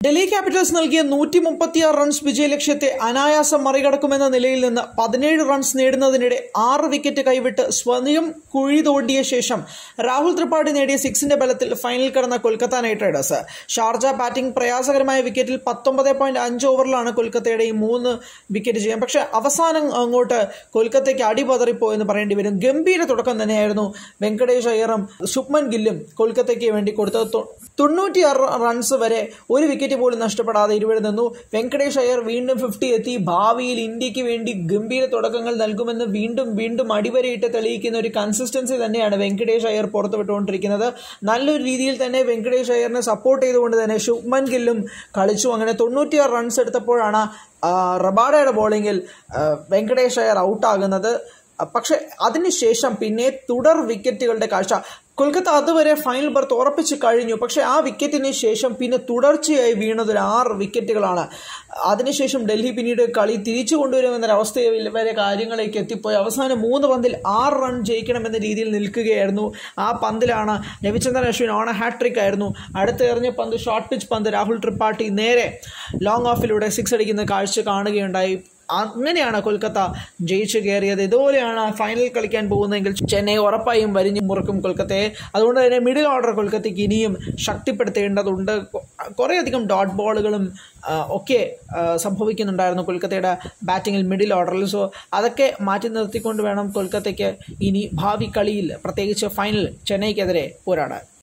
Delhi Capitals നൽകിയ നൂറ്റി മുപ്പത്തിയാറ് റൺസ് വിജയലക്ഷ്യത്തെ അനായാസം മറികടക്കുമെന്ന നിലയിൽ നിന്ന് പതിനേഴ് റൺസ് നേടുന്നതിനിടെ ആറ് വിക്കറ്റ് കൈവിട്ട് സ്വയം കുഴി തോണ്ടിയ ശേഷം രാഹുൽ ത്രിപാഠി നേടിയ സിക്സിന്റെ ബലത്തിൽ ഫൈനൽ കടന്ന Kolkata Knight Riders Sharjah batting പ്രയാസകരമായ വിക്കറ്റിൽ പത്തൊമ്പത് പോയിന്റ് അഞ്ച് ഓവറിലാണ് കൊൽക്കത്തയുടെ ഈ മൂന്ന് വിക്കറ്റ് ചെയ്യാൻ പക്ഷെ അവസാനം അങ്ങോട്ട് കൊൽക്കത്തയ്ക്ക് അടിപതറിപ്പോ എന്ന് പറയേണ്ടി വരും ഗംഭീര തുടക്കം തന്നെയായിരുന്നു വെങ്കടേഷ് അയ്യറും ശുഭ്മൻ ഗില്ലും കൊൽക്കത്തയ്ക്ക് വേണ്ടി കൊടുത്തത് തൊ- തൊണ്ണൂറ്റിയാറ് റൺസ് വരെ ഒരു വിക്കറ്റ് പോലും നഷ്ടപ്പെടാതെ ഇരുവരും നിന്നു വെങ്കടേഷ് അയ്യർ വീണ്ടും ഫിഫ്റ്റി എത്തി ഭാവിയിൽ ഇന്ത്യക്ക് വേണ്ടി ഗംഭീര തുടക്കങ്ങൾ നൽകുമെന്ന് വീണ്ടും വീണ്ടും അടിവരയിട്ട് തെളിയിക്കുന്ന ഒരു കൺസിസ്റ്റൻസി തന്നെയാണ് വെങ്കടേഷ് അയ്യർ പുറത്തുവിട്ടുകൊണ്ടിരിക്കുന്നത് നല്ലൊരു രീതിയിൽ തന്നെ വെങ്കടേഷ് അയ്യറിനെ സപ്പോർട്ട് ചെയ്തുകൊണ്ട് തന്നെ ശുഭ്മൻ ഗില്ലും കളിച്ചു അങ്ങനെ തൊണ്ണൂറ്റിയാറ് റൺസ് എടുത്തപ്പോഴാണ് ആ, റബാഡയുടെ ബോളിങ്ങിൽ ആ, വെങ്കടേഷ് അയ്യർ ഔട്ടാകുന്നത് പക്ഷെ അതിനുശേഷം പിന്നെ തുടർ വിക്കറ്റുകളുടെ കാഴ്ച കൊൽക്കത്ത അതുവരെ ഫൈനൽ ബർത്ത് ഉറപ്പിച്ച് കഴിഞ്ഞു പക്ഷെ ആ വിക്കറ്റിന് ശേഷം പിന്നെ തുടർച്ചയായി വീണത് ഒരു ആറ് വിക്കറ്റുകളാണ് അതിനുശേഷം ഡൽഹി പിന്നീട് കളി തിരിച്ചു കൊണ്ടുവരുമെന്നൊരവസ്ഥയിൽ വരെ കാര്യങ്ങളിലേക്ക് എത്തിപ്പോയി അവസാനം മൂന്ന് പന്തിൽ ആറ് റൺ ജയിക്കണമെന്ന രീതിയിൽ നിൽക്കുകയായിരുന്നു ആ പന്തിലാണ് രവിചന്ദ്രൻ അശ്വിൻ ഓണ ഹാട്രിക് ആയിരുന്നു അടുത്ത് എറിഞ്ഞ പന്ത് ഷോർട്ട് പിച്ച് പന്ത് രാഹുൽ ത്രിപാഠി നേരെ ലോങ് ഓഫിലൂടെ സിക്സ് അടിക്കുന്ന കാഴ്ച കാണുകയുണ്ടായി അങ്ങനെയാണ് കൊൽക്കത്ത ജയിച്ചു കയറിയത് ഇതുപോലെയാണ് ഫൈനൽ കളിക്കാൻ പോകുന്നതെങ്കിൽ ചെന്നൈ ഉറപ്പായും വരിഞ്ഞു മുറുക്കും കൊൽക്കത്തയെ അതുകൊണ്ട് തന്നെ മിഡിൽ ഓർഡർ കൊൽക്കത്തയ്ക്ക് ഇനിയും ശക്തിപ്പെടുത്തേണ്ടതുണ്ട് കുറേയധികം ഡോട്ട് ബോളുകളും ആ, ഒക്കെ ആ, സംഭവിക്കുന്നുണ്ടായിരുന്നു കൊൽക്കത്തയുടെ ബാറ്റിങ്ങിൽ മിഡിൽ ഓർഡറിൽ സോ അതൊക്കെ മാറ്റി നിർത്തിക്കൊണ്ട് വേണം കൊൽക്കത്തയ്ക്ക് ഇനി ഭാവി കളിയിൽ പ്രത്യേകിച്ച് ഫൈനൽ ചെന്നൈക്കെതിരെ പോരാടാൻ